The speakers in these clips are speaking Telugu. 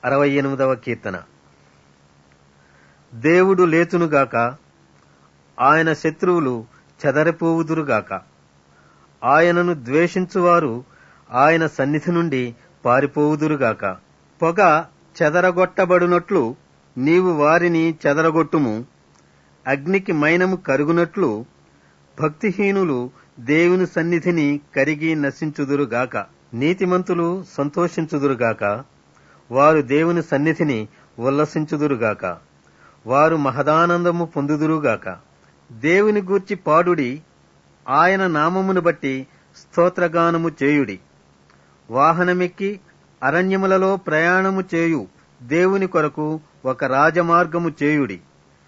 అరవై ఎనిమిదవ కీర్తన దేవుడు లేచునుగాక ఆయన శత్రువులు చెదరిపోవుదురుగాక ఆయనను ద్వేషించువారు ఆయన సన్నిధి నుండి పారిపోవుదురుగాక పొగ చెదరగొట్టబడినట్లు నీవు వారిని చెదరగొట్టుము అగ్నికి మైనము కరుగునట్లు భక్తిహీనులు దేవుని సన్నిధిని కరిగి నశించుదురుగాక నీతిమంతులు సంతోషించుదురుగాక వారు దేవుని సన్నిధిని ఉల్లసించుదురుగాక వారు మహదానందము పొందుదురుగాక దేవుని గూర్చి పాడుడి ఆయన నామమును బట్టి స్తోత్రగానము చేయుడి వాహనమెక్కి అరణ్యములలో ప్రయాణము చేయు దేవుని కొరకు ఒక రాజమార్గము చేయుడి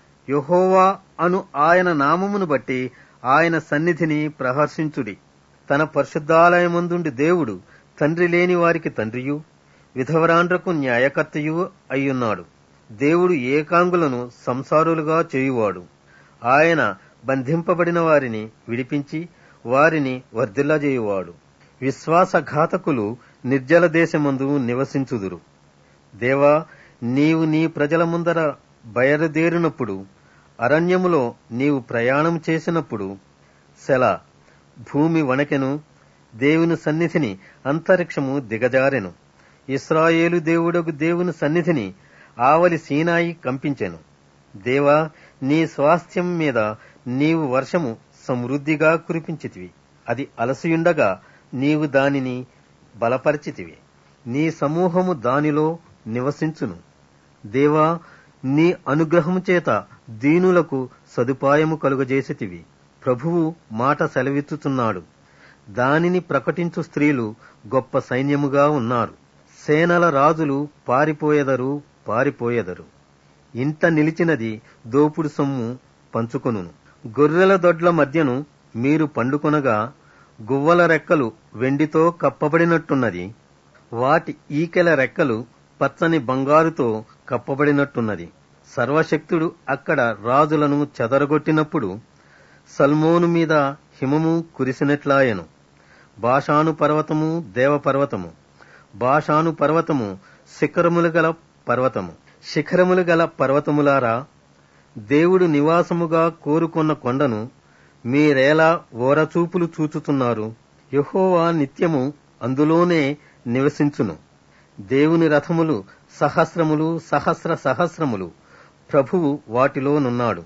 యహోవా అను ఆయన నామమును బట్టి ఆయన సన్నిధిని ప్రహర్షించుడి తన పరిశుద్ధాలయమందుండి దేవుడు తండ్రి లేని వారికి తండ్రియు విధవరాండ్రకు న్యాయకర్తయు అయ్యున్నాడు దేవుడు ఏకాంగులను సంసారులుగా చేయువాడు ఆయన బంధింపబడిన వారిని విడిపించి వారిని వర్ధిల్లజేయువాడు విశ్వాసఘాతకులు నిర్జల దేశమందు నివసించుదురు దేవా నీవు నీ ప్రజల ముందర బయలుదేరినప్పుడు అరణ్యములో నీవు ప్రయాణం చేసినప్పుడు సెల భూమి వణకెను దేవుని సన్నిధిని అంతరిక్షము దిగజారెను ఇస్రాయేలు దేవుడకు దేవుని సన్నిధిని ఆవలి సీనాయి కంపించెను దేవా నీ స్వాస్థ్యం మీద నీవు వర్షము సమృద్ధిగా కురిపించితివి అది అలసియుండగా నీవు దానిని బలపరిచితివి నీ సమూహము దానిలో నివసించును దేవా నీ అనుగ్రహము చేత దీనులకు సదుపాయము కలుగజేసితివి ప్రభువు మాట సెలవిత్తుతున్నాడు దానిని ప్రకటించు స్త్రీలు గొప్ప సైన్యముగా ఉన్నారు సేనల రాజులు పారిపోయెదరు పారిపోయెదరు ఇంట నిలిచినది దోపుడు సొమ్ము పంచుకొనును గొర్రెల దొడ్ల మధ్యను మీరు పండుకొనగా గువ్వల రెక్కలు వెండితో కప్పబడినట్టున్నది వాటి ఈకెల రెక్కలు పచ్చని బంగారుతో కప్పబడినట్టున్నది సర్వశక్తుడు అక్కడ రాజులను చెదరగొట్టినప్పుడు సల్మోను మీద హిమము కురిసినట్లాయను బాషాను పర్వతము దేవపర్వతము బాషాను పర్వతము శిఖరములు గల పర్వతము శిఖరములు గల పర్వతములారా దేవుడు నివాసముగా కోరుకున్న కొండను మీరేలా ఓరచూపులు చూచుతున్నారు యహోవా నిత్యము అందులోనే నివసించును దేవుని రథములు సహస్రములు సహస్ర సహస్రములు ప్రభువు వాటిలోనున్నాడు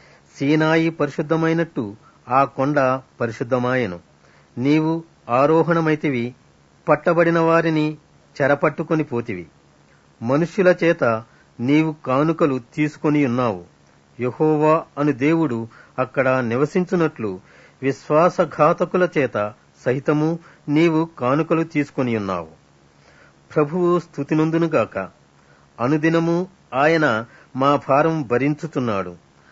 సీనాయి పరిశుద్ధమైనట్టు ఆ కొండ పరిశుద్ధమాయను నీవు ఆరోహణమైతివి పట్టబడిన వారిని చెరపట్టుకొని పోతివి మనుష్యుల చేత నీవు కానుకలు తీసుకొని ఉన్నావు యహోవా అను దేవుడు అక్కడ నివసించున్నట్లు విశ్వాసఘాతకుల చేత సహితము నీవు కానుకలు తీసుకొని ఉన్నావు ప్రభువు స్థుతినందునుగాక అనుదినము ఆయన మా భారం భరించుతున్నాడు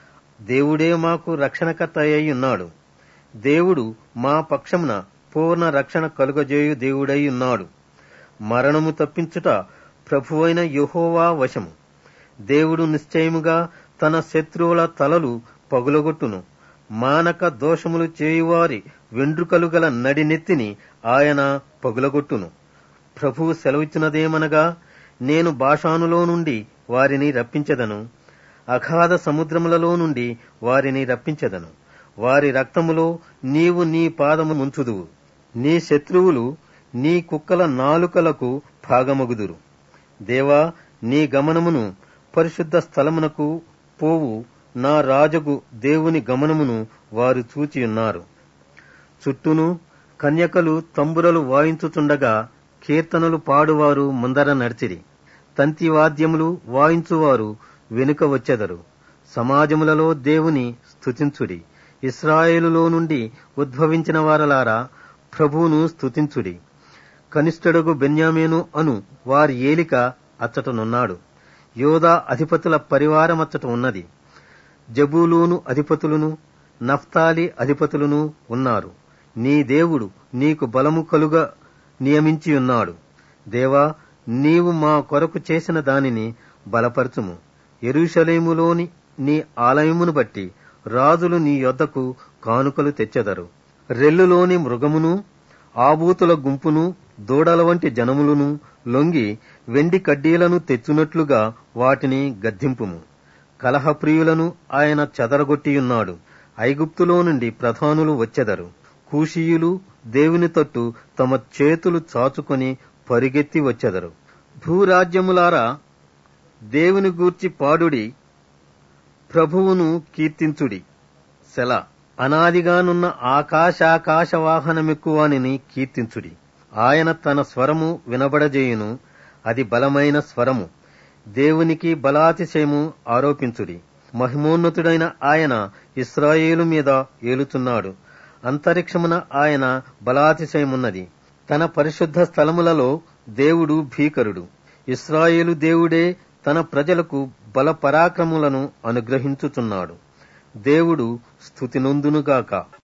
దేవుడే మాకు రక్షణకర్త అయి ఉన్నాడు దేవుడు మా పక్షమున పూర్ణ రక్షణ కలుగజేయు దేవుడై ఉన్నాడు మరణము తప్పించుట ప్రభువైన యహోవా వశము దేవుడు నిశ్చయముగా తన శత్రువుల తలలు పగులగొట్టును మానక దోషములు చేయువారి వెండ్రుకలు గల నడినెత్తిని ఆయన పగులగొట్టును ప్రభువు సెలవిచ్చినదేమనగా నేను భాషానులో నుండి వారిని రప్పించెదను అగాధ సముద్రములలో నుండి వారిని రప్పించెదను వారి రక్తములో నీవు నీ పాదము ముంచుదువు నీ శత్రువులు నీ కుక్కల నాలుకలకు భాగమగుదురు దేవా నీ గమనమును పరిశుద్ధ స్థలమునకు పోవు నా రాజగు దేవుని గమనమును వారు చూచియున్నారు చుట్టూను కన్యకలు తంబురలు వాయించుచుండగా కీర్తనలు పాడువారు ముందర నడిచిరి తంతి వాద్యములు వాయించువారు వెనుక వచ్చెదరు సమాజములలో దేవుని స్తుతించుడి ఇస్రాయేలులో నుండి ఉద్భవించిన వారలారా ప్రభువును స్తుతించుడి కనిష్ఠుడగు బెన్యామేను అను వారి ఏలిక అచ్చటనున్నాడు యోధా అధిపతుల పరివారమచ్చట ఉన్నది జబూలూను అధిపతులను నఫ్తాలి అధిపతులను ఉన్నారు నీ దేవుడు నీకు బలము కలుగా నియమించియున్నాడు దేవా నీవు మా కొరకు చేసిన దానిని బలపరచుము ఎరుషలేములోని నీ ఆలయమును బట్టి రాజులు నీ యొద్దకు కానుకలు తెచ్చెదరు రెల్లులోని మృగమును ఆబూతుల గుంపును దూడల వంటి జనములను లొంగి వెండి కడ్డీలను తెచ్చునట్లుగా వాటిని గద్దింపుము కలహప్రియులను ఆయన చెదరగొట్టియున్నాడు ఐగుప్తులో నుండి ప్రధానులు వచ్చెదరు కూషీయులు దేవుని తట్టు తమ చేతులు చాచుకొని పరిగెత్తి వచ్చెదరు భూరాజ్యములారా దేవుని గూర్చి పాడుడి ప్రభువును కీర్తించుడి సెల అనాదిగానున్న ఆకాశాకాశ వాహనమెక్కువానిని కీర్తించుడి ఆయన తన స్వరము వినబడజేయును అది బలమైన స్వరము దేవునికి బలాతిశయము ఆరోపించుడి మహిమోన్నతుడైన ఆయన ఇస్రాయేలు మీద ఏలుచున్నాడు అంతరిక్షమున ఆయన బలాతిశయమున్నది తన పరిశుద్ధ స్థలములలో దేవుడు భీకరుడు ఇస్రాయేలు దేవుడే తన ప్రజలకు బల పరాక్రములను అనుగ్రహించుచున్నాడు దేవుడు స్థుతినొందునుగాక